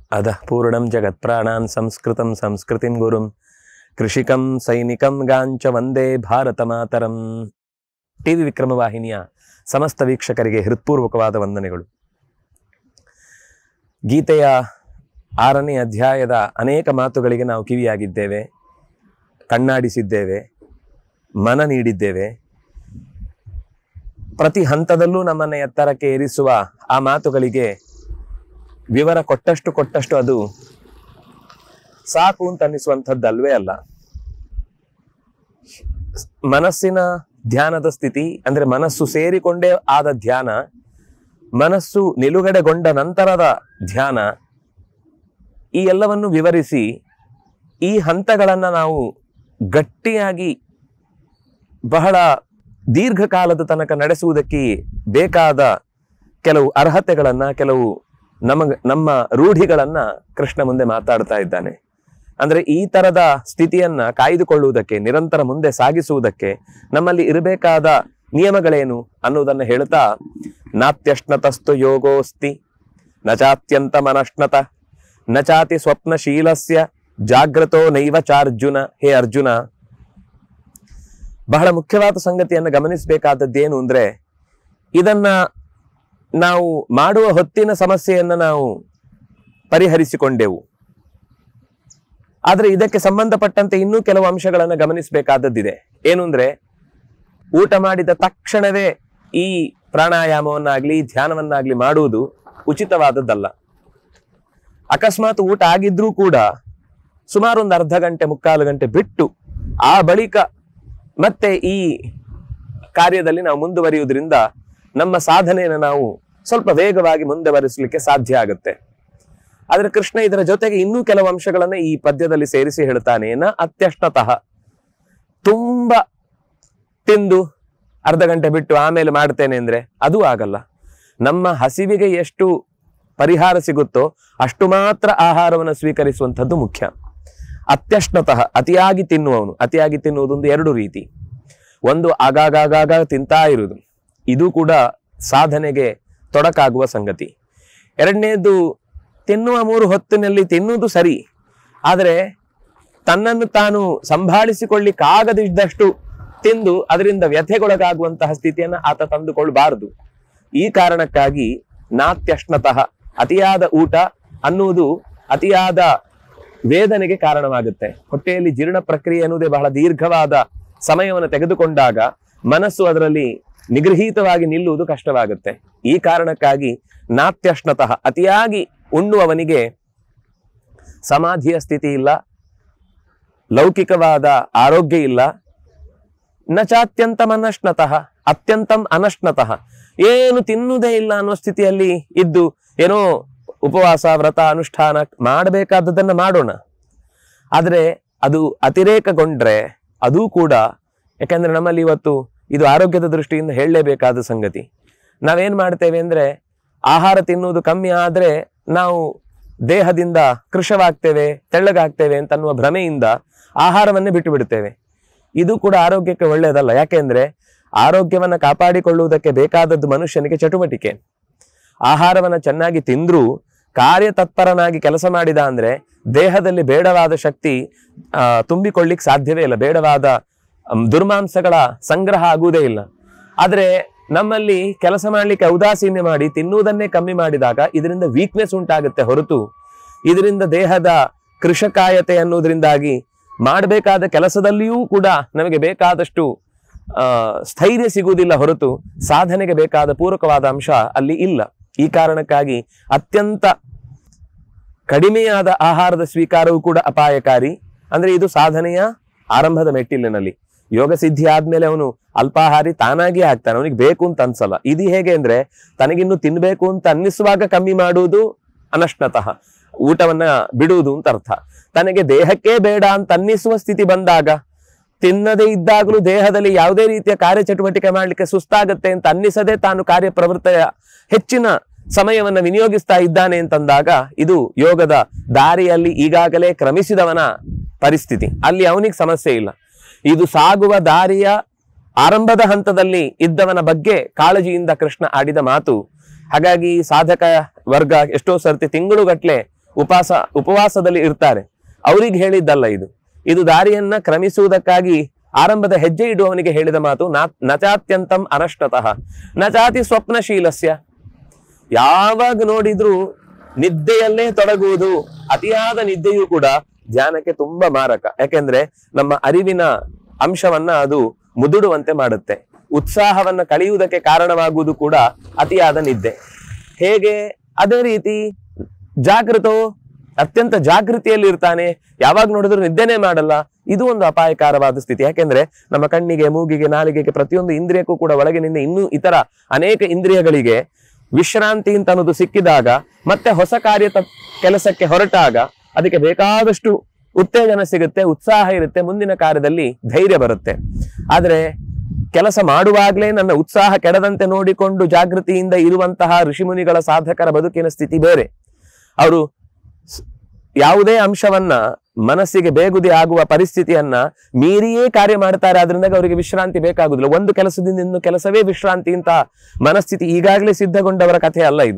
अधः पूर्णं जगत्प्राणान् संस्कृतं संस्कृतिं गुरुं ಕೃಷಿಕಂ ಸೈನಿಕಂ ಗಾಂಚ ವಂದೇ ಭಾರತ ಮಾತರಂ ಟಿವಿ ವಿಕ್ರಮ ವಾಹಿನಿಯ ಸಮಸ್ತ ವೀಕ್ಷಕರಿಗೆ ಹೃತ್ಪೂರ್ವಕವಾದ ವಂದನೆಗಳು ಗೀತೆಯ ಆರನೇ ಅಧ್ಯಾಯದ ಅನೇಕ ಮಾತುಗಳಿಗೆ ನಾವು ಕಿವಿಯಾಗಿದ್ದೇವೆ ಕಣ್ಣಾಡಿಸಿದ್ದೇವೆ ಮನ ನೀಡಿದ್ದೇವೆ ಪ್ರತಿ ಹಂತದಲ್ಲೂ ನಮ್ಮನ್ನು ಎತ್ತರಕ್ಕೆ ಏರಿಸುವ ಆ ಮಾತುಗಳಿಗೆ ವಿವರ ಕೊಟ್ಟಷ್ಟು ಕೊಟ್ಟಷ್ಟು ಅದು ಸಾಕು ಅಂತ ಅನ್ನಿಸುವಂಥದ್ದಲ್ವೇ ಅಲ್ಲ ಮನಸ್ಸಿನ ಧ್ಯಾನದ ಸ್ಥಿತಿ ಅಂದ್ರೆ ಮನಸ್ಸು ಸೇರಿಕೊಂಡೇ ಆದ ಧ್ಯಾನ ಮನಸ್ಸು ನಿಲುಗಡೆಗೊಂಡ ನಂತರದ ಧ್ಯಾನ ಈ ಎಲ್ಲವನ್ನು ವಿವರಿಸಿ ಈ ಹಂತಗಳನ್ನು ನಾವು ಗಟ್ಟಿಯಾಗಿ ಬಹಳ ದೀರ್ಘಕಾಲದ ತನಕ ನಡೆಸುವುದಕ್ಕೆ ಬೇಕಾದ ಕೆಲವು ಅರ್ಹತೆಗಳನ್ನ ಕೆಲವು ನಮಗ ನಮ್ಮ ರೂಢಿಗಳನ್ನ ಕೃಷ್ಣ ಮುಂದೆ ಮಾತಾಡ್ತಾ ಇದ್ದಾನೆ ಅಂದ್ರೆ ಈ ತರದ ಸ್ಥಿತಿಯನ್ನ ಕಾಯ್ದುಕೊಳ್ಳುವುದಕ್ಕೆ ನಿರಂತರ ಮುಂದೆ ಸಾಗಿಸುವುದಕ್ಕೆ ನಮ್ಮಲ್ಲಿ ಇರಬೇಕಾದ ನಿಯಮಗಳೇನು ಅನ್ನುವುದನ್ನ ಹೇಳ್ತಾ ನಾತ್ಯಶ್ನತಸ್ತು ಯೋಗೋಸ್ತಿ ನಚಾತ್ಯಂತ ಮನಶ್ನತ ನಚಾತಿ ಸ್ವಪ್ನಶೀಲಸ್ಯ ಜಾಗ್ರತೋ ನೈವ ಚಾರ್ಜುನ ಹೇ ಅರ್ಜುನ ಬಹಳ ಮುಖ್ಯವಾದ ಸಂಗತಿಯನ್ನು ಗಮನಿಸಬೇಕಾದದ್ದೇನು ಅಂದ್ರೆ ಇದನ್ನ ನಾವು ಮಾಡುವ ಹೊತ್ತಿನ ಸಮಸ್ಯೆಯನ್ನ ನಾವು ಪರಿಹರಿಸಿಕೊಂಡೆವು ಆದ್ರೆ ಇದಕ್ಕೆ ಸಂಬಂಧಪಟ್ಟಂತೆ ಇನ್ನೂ ಕೆಲವು ಅಂಶಗಳನ್ನು ಗಮನಿಸಬೇಕಾದದ್ದಿದೆ ಏನು ಅಂದ್ರೆ ಊಟ ಮಾಡಿದ ತಕ್ಷಣವೇ ಈ ಪ್ರಾಣಾಯಾಮವನ್ನಾಗ್ಲಿ ಧ್ಯಾನವನ್ನಾಗ್ಲಿ ಮಾಡುವುದು ಉಚಿತವಾದದ್ದಲ್ಲ ಅಕಸ್ಮಾತ್ ಊಟ ಆಗಿದ್ರೂ ಕೂಡ ಸುಮಾರು ಒಂದು ಅರ್ಧ ಗಂಟೆ ಮುಕ್ಕಾಲು ಗಂಟೆ ಬಿಟ್ಟು ಆ ಬಳಿಕ ಮತ್ತೆ ಈ ಕಾರ್ಯದಲ್ಲಿ ನಾವು ಮುಂದುವರಿಯುವುದರಿಂದ ನಮ್ಮ ಸಾಧನೆಯನ್ನು ನಾವು ಸ್ವಲ್ಪ ವೇಗವಾಗಿ ಮುಂದುವರಿಸಲಿಕ್ಕೆ ಸಾಧ್ಯ ಆಗುತ್ತೆ ಆದ್ರೆ ಕೃಷ್ಣ ಇದರ ಜೊತೆಗೆ ಇನ್ನೂ ಕೆಲವು ಅಂಶಗಳನ್ನ ಈ ಪದ್ಯದಲ್ಲಿ ಸೇರಿಸಿ ಹೇಳ್ತಾನೆ ನ ಅತ್ಯಷ್ಟತಃ ತುಂಬಾ ತಿಂದು ಅರ್ಧ ಗಂಟೆ ಬಿಟ್ಟು ಆಮೇಲೆ ಮಾಡ್ತೇನೆ ಅಂದ್ರೆ ಅದು ಆಗಲ್ಲ ನಮ್ಮ ಹಸಿವಿಗೆ ಎಷ್ಟು ಪರಿಹಾರ ಸಿಗುತ್ತೋ ಅಷ್ಟು ಮಾತ್ರ ಆಹಾರವನ್ನು ಸ್ವೀಕರಿಸುವಂಥದ್ದು ಮುಖ್ಯ ಅತ್ಯಶ್ನತಃ ಅತಿಯಾಗಿ ತಿನ್ನುವವನು ಅತಿಯಾಗಿ ತಿನ್ನುವುದೊಂದು ಎರಡು ರೀತಿ ಒಂದು ಆಗಾಗಾಗಾಗ ತಿಂತಾ ಇರುವುದು ಇದು ಕೂಡ ಸಾಧನೆಗೆ ತೊಡಕಾಗುವ ಸಂಗತಿ ಎರಡನೇದು ತಿನ್ನುವ ಮೂರು ಹೊತ್ತಿನಲ್ಲಿ ತಿನ್ನುವುದು ಸರಿ ಆದರೆ ತನ್ನನ್ನು ತಾನು ಸಂಭಾಳಿಸಿಕೊಳ್ಳಿಕ್ಕಾಗದಿದ್ದಷ್ಟು ತಿಂದು ಅದರಿಂದ ವ್ಯಥೆಗೊಳಗಾಗುವಂತಹ ಸ್ಥಿತಿಯನ್ನು ಆತ ತಂದುಕೊಳ್ಬಾರದು ಈ ಕಾರಣಕ್ಕಾಗಿ ನಾತ್ಯಶ್ನತಃ ಅತಿಯಾದ ಊಟ ಅನ್ನುವುದು ಅತಿಯಾದ ವೇದನೆಗೆ ಕಾರಣವಾಗುತ್ತೆ ಹೊಟ್ಟೆಯಲ್ಲಿ ಜೀರ್ಣ ಪ್ರಕ್ರಿಯೆ ಅನ್ನುವುದೇ ಬಹಳ ದೀರ್ಘವಾದ ಸಮಯವನ್ನು ತೆಗೆದುಕೊಂಡಾಗ ಮನಸ್ಸು ಅದರಲ್ಲಿ ನಿಗೃಹೀತವಾಗಿ ನಿಲ್ಲುವುದು ಕಷ್ಟವಾಗುತ್ತೆ ಈ ಕಾರಣಕ್ಕಾಗಿ ನಾತ್ಯಶ್ನತಃ ಅತಿಯಾಗಿ ಉಣ್ಣುವವನಿಗೆ ಸಮಾಧಿಯ ಸ್ಥಿತಿ ಇಲ್ಲ ಲೌಕಿಕವಾದ ಆರೋಗ್ಯ ಇಲ್ಲ ನಚಾತ್ಯಂತಂ ಅನಶ್ನತಃ ಅತ್ಯಂತಂ ಅನಶ್ನತಃ ಏನು ತಿನ್ನುವುದೇ ಇಲ್ಲ ಅನ್ನೋ ಸ್ಥಿತಿಯಲ್ಲಿ ಇದ್ದು ಏನೋ ಉಪವಾಸ ವ್ರತ ಅನುಷ್ಠಾನ ಮಾಡಬೇಕಾದದನ್ನ ಮಾಡೋಣ ಆದ್ರೆ ಅದು ಅತಿರೇಕಗೊಂಡ್ರೆ ಅದೂ ಕೂಡ ಯಾಕಂದ್ರೆ ನಮ್ಮಲ್ಲಿ ಇವತ್ತು ಇದು ಆರೋಗ್ಯದ ದೃಷ್ಟಿಯಿಂದ ಹೇಳಲೇಬೇಕಾದ ಸಂಗತಿ ನಾವೇನ್ ಮಾಡ್ತೇವೆ ಅಂದ್ರೆ ಆಹಾರ ತಿನ್ನುವುದು ಕಮ್ಮಿ ಆದ್ರೆ ನಾವು ದೇಹದಿಂದ ಕೃಶವಾಗ್ತೇವೆ ತೆಳ್ಳಗಾಗ್ತೇವೆ ಅಂತ ಅನ್ನುವ ಭ್ರಮೆಯಿಂದ ಆಹಾರವನ್ನೇ ಬಿಟ್ಟು ಬಿಡ್ತೇವೆ ಇದು ಕೂಡ ಆರೋಗ್ಯಕ್ಕೆ ಒಳ್ಳೆಯದಲ್ಲ ಯಾಕೆಂದ್ರೆ ಆರೋಗ್ಯವನ್ನ ಕಾಪಾಡಿಕೊಳ್ಳುವುದಕ್ಕೆ ಬೇಕಾದದ್ದು ಮನುಷ್ಯನಿಗೆ ಚಟುವಟಿಕೆ ಆಹಾರವನ್ನ ಚೆನ್ನಾಗಿ ತಿಂದ್ರೂ ಕಾರ್ಯತತ್ಪರನಾಗಿ ಕೆಲಸ ಮಾಡಿದ ಅಂದ್ರೆ ದೇಹದಲ್ಲಿ ಬೇಡವಾದ ಶಕ್ತಿ ಆ, ತುಂಬಿಕೊಳ್ಳಿಕ್ ಸಾಧ್ಯವೇ ಇಲ್ಲ ಬೇಡವಾದ ಅಮ್, ದುರ್ಮಾಂಸಗಳ ಸಂಗ್ರಹ ಆಗುವುದೇ ಇಲ್ಲ ಆದ್ರೆ ನಮ್ಮಲ್ಲಿ ಕೆಲಸ ಮಾಡ್ಲಿಕ್ಕೆ ಔದಾಸೀನ್ಯ ಮಾಡಿ ತಿನ್ನುವುದನ್ನೇ ಕಮ್ಮಿ ಮಾಡಿದಾಗ ಇದರಿಂದ ವೀಕ್ನೆಸ್ ಉಂಟಾಗುತ್ತೆ ಹೊರತು ಇದರಿಂದ ದೇಹದ ಕೃಷಕಾಯತೆ ಅನ್ನೋದ್ರಿಂದಾಗಿ ಮಾಡಬೇಕಾದ ಕೆಲಸದಲ್ಲಿಯೂ ಕೂಡ ನಮಗೆ ಬೇಕಾದಷ್ಟು ಆ, ಸ್ಥೈರ್ಯ ಸಿಗುವುದಿಲ್ಲ ಹೊರತು ಸಾಧನೆಗೆ ಬೇಕಾದ ಪೂರಕವಾದ ಅಂಶ ಅಲ್ಲಿ ಇಲ್ಲ ಈ ಕಾರಣಕ್ಕಾಗಿ ಅತ್ಯಂತ ಕಡಿಮೆಯಾದ ಆಹಾರದ ಸ್ವೀಕಾರವೂ ಕೂಡ ಅಪಾಯಕಾರಿ ಅಂದ್ರೆ ಇದು ಸಾಧನೆಯ ಆರಂಭದ ಮೆಟ್ಟಿಲಿನಲ್ಲಿ ಯೋಗ ಸಿದ್ಧಿ ಆದ್ಮೇಲೆ ಅವನು ಅಲ್ಪಾಹಾರಿ ತಾನಾಗಿ ಆಗ್ತಾನೆ ಅವನಿಗೆ ಬೇಕು ಅಂತ ಅನ್ಸಲ್ಲ ಇದು ಹೇಗೆ ಅಂದ್ರೆ ತನಗಿನ್ನು ತಿನ್ಬೇಕು ಅಂತ ಅನ್ನಿಸುವಾಗ ಕಮ್ಮಿ ಮಾಡುವುದು ಅನಶ್ನತಃ ಊಟವನ್ನ ಬಿಡುವುದು ಅಂತ ಅರ್ಥ ತನಗೆ ದೇಹಕ್ಕೆ ಬೇಡ ಅಂತ ಅನ್ನಿಸುವ ಸ್ಥಿತಿ ಬಂದಾಗ ತಿನ್ನದೇ ಇದ್ದಾಗಲೂ ದೇಹದಲ್ಲಿ ಯಾವುದೇ ರೀತಿಯ ಕಾರ್ಯಚಟುವಟಿಕೆ ಮಾಡ್ಲಿಕ್ಕೆ ಸುಸ್ತಾಗತ್ತೆ ಅಂತ ಅನ್ನಿಸದೆ ತಾನು ಕಾರ್ಯಪ್ರವೃತ್ತಿಯ ಹೆಚ್ಚಿನ ಸಮಯವನ್ನ ವಿನಿಯೋಗಿಸ್ತಾ ಇದ್ದಾನೆ ಅಂತಂದಾಗ ಇದು ಯೋಗದ ದಾರಿಯಲ್ಲಿ ಈಗಾಗಲೇ ಕ್ರಮಿಸಿದವನ ಪರಿಸ್ಥಿತಿ ಅಲ್ಲಿ ಅವನಿಗೆ ಸಮಸ್ಯೆ ಇಲ್ಲ ಇದು ಸಾಗುವ ದಾರಿಯ ಆರಂಭದ ಹಂತದಲ್ಲಿ ಇದ್ದವನ ಬಗ್ಗೆ ಕಾಳಜಿಯಿಂದ ಕೃಷ್ಣ ಆಡಿದ ಮಾತು ಹಾಗಾಗಿ ಸಾಧಕ ವರ್ಗ ಎಷ್ಟೋ ಸರ್ತಿ ತಿಂಗಳುಗಟ್ಲೆ ಉಪವಾಸ ಉಪವಾಸದಲ್ಲಿ ಇರ್ತಾರೆ ಅವ್ರಿಗೆ ಹೇಳಿದ್ದಲ್ಲ ಇದು ಇದು ದಾರಿಯನ್ನ ಕ್ರಮಿಸುವುದಕ್ಕಾಗಿ ಆರಂಭದ ಹೆಜ್ಜೆ ಇಡುವವನಿಗೆ ಹೇಳಿದ ಮಾತು ನಾ ನಚಾತ್ಯಂತಂ ಅನಷ್ಟತಃ ನಚಾತಿ ಸ್ವಪ್ನಶೀಲಸ್ಯ ಯಾವಾಗ ನೋಡಿದ್ರು ನಿದ್ದೆಯಲ್ಲೇ ತೊಡಗುವುದು ಅತಿಯಾದ ನಿದ್ದೆಯೂ ಕೂಡ ಧ್ಯಾನಕ್ಕೆ ತುಂಬಾ ಮಾರಕ ಯಾಕೆಂದ್ರೆ ನಮ್ಮ ಅರಿವಿನ ಅಂಶವನ್ನ ಅದು ಮುದುಡುವಂತೆ ಮಾಡುತ್ತೆ ಉತ್ಸಾಹವನ್ನ ಕಳೆಯುವುದಕ್ಕೆ ಕಾರಣವಾಗುವುದು ಕೂಡ ಅತಿಯಾದ ನಿದ್ದೆ ಹೇಗೆ ಅದೇ ರೀತಿ ಜಾಗೃತೋ ಅತ್ಯಂತ ಜಾಗೃತಿಯಲ್ಲಿ ಇರ್ತಾನೆ ಯಾವಾಗ ನೋಡಿದ್ರು ನಿದ್ದೆನೇ ಮಾಡಲ್ಲ ಇದು ಒಂದು ಅಪಾಯಕಾರವಾದ ಸ್ಥಿತಿ ಯಾಕೆಂದ್ರೆ ನಮ್ಮ ಕಣ್ಣಿಗೆ ಮೂಗಿಗೆ ನಾಲಿಗೆಗೆ ಪ್ರತಿಯೊಂದು ಇಂದ್ರಿಯಕ್ಕೂ ಕೂಡ ಒಳಗಿನಿಂದ ಇನ್ನೂ ಇತರ ಅನೇಕ ಇಂದ್ರಿಯಗಳಿಗೆ ವಿಶ್ರಾಂತಿ ಅಂತ ಅನ್ನೋದು ಸಿಕ್ಕಿದಾಗ ಮತ್ತೆ ಹೊಸ ಕಾರ್ಯ ತ- ಕೆಲಸಕ್ಕೆ ಹೊರಟಾಗ ಅದಕ್ಕೆ ಬೇಕಾದಷ್ಟು ಉತ್ತೇಜನ ಸಿಗುತ್ತೆ ಉತ್ಸಾಹ ಇರುತ್ತೆ ಮುಂದಿನ ಕಾರ್ಯದಲ್ಲಿ ಧೈರ್ಯ ಬರುತ್ತೆ ಆದ್ರೆ ಕೆಲಸ ಮಾಡುವಾಗ್ಲೇ ನನ್ನ ಉತ್ಸಾಹ ಕೆಡದಂತೆ ನೋಡಿಕೊಂಡು ಜಾಗೃತಿಯಿಂದ ಇರುವಂತಹ ಋಷಿಮುನಿಗಳ ಸಾಧಕರ ಬದುಕಿನ ಸ್ಥಿತಿ ಬೇರೆ ಅವರು ಸ್- ಯಾವುದೇ ಅಂಶವನ್ನ ಮನಸ್ಸಿಗೆ ಬೇಗುದಿ ಆಗುವ ಪರಿಸ್ಥಿತಿಯನ್ನ ಮೀರಿಯೇ ಕಾರ್ಯ ಮಾಡ್ತಾರೆ ಆದ್ರಿಂದ ಅವರಿಗೆ ವಿಶ್ರಾಂತಿ ಬೇಕಾಗುದಿಲ್ಲ ಒಂದು ಕೆಲಸದಿಂದ ಇನ್ನು ಕೆಲಸವೇ ವಿಶ್ರಾಂತಿ ಅಂತ ಮನಸ್ಥಿತಿ ಈಗಾಗಲೇ ಸಿದ್ಧಗೊಂಡವರ ಕಥೆ ಅಲ್ಲ ಇದು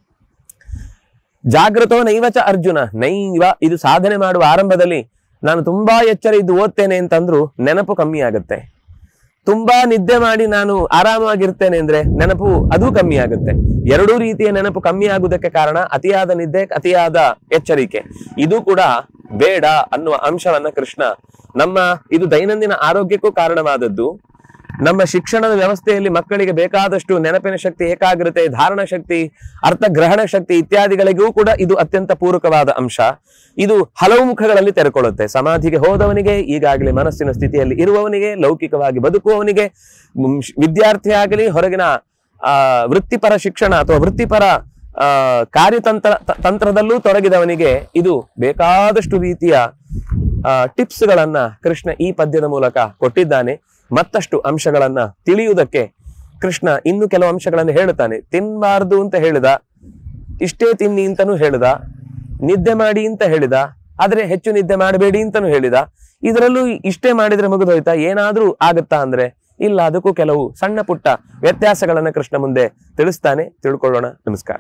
ಜಾಗೃತೋ ನೈವಚ ಅರ್ಜುನ ನೈವ ಇದು ಸಾಧನೆ ಮಾಡುವ ಆರಂಭದಲ್ಲಿ ನಾನು ತುಂಬಾ ಎಚ್ಚರ ಇದ್ದು ಓದ್ತೇನೆ ಅಂತಂದ್ರು ನೆನಪು ಕಮ್ಮಿ ಆಗುತ್ತೆ ತುಂಬಾ ನಿದ್ದೆ ಮಾಡಿ ನಾನು ಆರಾಮಾಗಿರ್ತೇನೆ ಅಂದ್ರೆ ನೆನಪು ಅದು ಕಮ್ಮಿ ಆಗುತ್ತೆ ಎರಡೂ ರೀತಿಯ ನೆನಪು ಕಮ್ಮಿ ಆಗುವುದಕ್ಕೆ ಕಾರಣ ಅತಿಯಾದ ನಿದ್ದೆ ಅತಿಯಾದ ಎಚ್ಚರಿಕೆ ಇದು ಕೂಡ ಬೇಡ ಅನ್ನುವ ಅಂಶವನ್ನ ಕೃಷ್ಣ ನಮ್ಮ ಇದು ದೈನಂದಿನ ಆರೋಗ್ಯಕ್ಕೂ ಕಾರಣವಾದದ್ದು ನಮ್ಮ ಶಿಕ್ಷಣದ ವ್ಯವಸ್ಥೆಯಲ್ಲಿ ಮಕ್ಕಳಿಗೆ ಬೇಕಾದಷ್ಟು ನೆನಪಿನ ಶಕ್ತಿ ಏಕಾಗ್ರತೆ ಧಾರಣ ಶಕ್ತಿ ಅರ್ಥಗ್ರಹಣ ಶಕ್ತಿ ಇತ್ಯಾದಿಗಳಿಗೂ ಕೂಡ ಇದು ಅತ್ಯಂತ ಪೂರಕವಾದ ಅಂಶ ಇದು ಹಲವು ಮುಖಗಳಲ್ಲಿ ತೆರೆಕೊಳ್ಳುತ್ತೆ ಸಮಾಧಿಗೆ ಹೋದವನಿಗೆ ಈಗಾಗಲೇ ಮನಸ್ಸಿನ ಸ್ಥಿತಿಯಲ್ಲಿ ಇರುವವನಿಗೆ ಲೌಕಿಕವಾಗಿ ಬದುಕುವವನಿಗೆ ಮ್, ಶ್- ವಿದ್ಯಾರ್ಥಿ ಆಗಲಿ ಹೊರಗಿನ ಆ ವೃತ್ತಿಪರ ಶಿಕ್ಷಣ ಅಥವಾ ವೃತ್ತಿಪರ ಆ ಕಾರ್ಯತಂತ್ರ ತ- ತಂತ್ರದಲ್ಲೂ ತೊಡಗಿದವನಿಗೆ ಇದು ಬೇಕಾದಷ್ಟು ರೀತಿಯ ಟಿಪ್ಸ್ ಗಳನ್ನ ಕೃಷ್ಣ ಈ ಪದ್ಯದ ಮೂಲಕ ಕೊಟ್ಟಿದ್ದಾನೆ ಮತ್ತಷ್ಟು ಅಂಶಗಳನ್ನ ತಿಳಿಯುವುದಕ್ಕೆ ಕೃಷ್ಣ ಇನ್ನು ಕೆಲವು ಅಂಶಗಳನ್ನು ಹೇಳುತ್ತಾನೆ ತಿನ್ಬಾರ್ದು ಅಂತ ಹೇಳಿದ ಇಷ್ಟೇ ತಿನ್ನಿ ಅಂತನೂ ಹೇಳಿದ ನಿದ್ದೆ ಮಾಡಿ ಅಂತ ಹೇಳಿದ ಆದ್ರೆ ಹೆಚ್ಚು ನಿದ್ದೆ ಮಾಡಬೇಡಿ ಅಂತಾನು ಹೇಳಿದ ಇದರಲ್ಲೂ ಇಷ್ಟೇ ಮಾಡಿದ್ರೆ ಮುಗಿದೋಯ್ತಾ ಏನಾದ್ರೂ ಆಗತ್ತಾ ಅಂದ್ರೆ ಇಲ್ಲ ಅದಕ್ಕೂ ಕೆಲವು ಸಣ್ಣ ಪುಟ್ಟ ವ್ಯತ್ಯಾಸಗಳನ್ನ ಕೃಷ್ಣ ಮುಂದೆ ತಿಳಿಸ್ತಾನೆ ತಿಳ್ಕೊಳ್ಳೋಣ ನಮಸ್ಕಾರ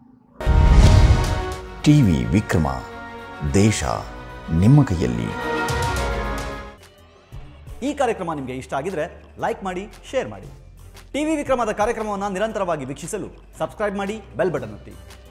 ಟಿವಿ ವಿಕ್ರಮ ದೇಶ ನಿಮ್ಮ ಕೈಯಲ್ಲಿ ಈ ಕಾರ್ಯಕ್ರಮ ನಿಮಗೆ ಇಷ್ಟ ಆಗಿದ್ರೆ ಲೈಕ್ ಮಾಡಿ ಶೇರ್ ಮಾಡಿ ಟಿವಿ ವಿಕ್ರಮದ ಕಾರ್ಯಕ್ರಮವನ್ನು ನಿರಂತರವಾಗಿ ವೀಕ್ಷಿಸಲು ಸಬ್ಸ್ಕ್ರೈಬ್ ಮಾಡಿ ಬೆಲ್ ಬಟನ್ ಒತ್ತಿ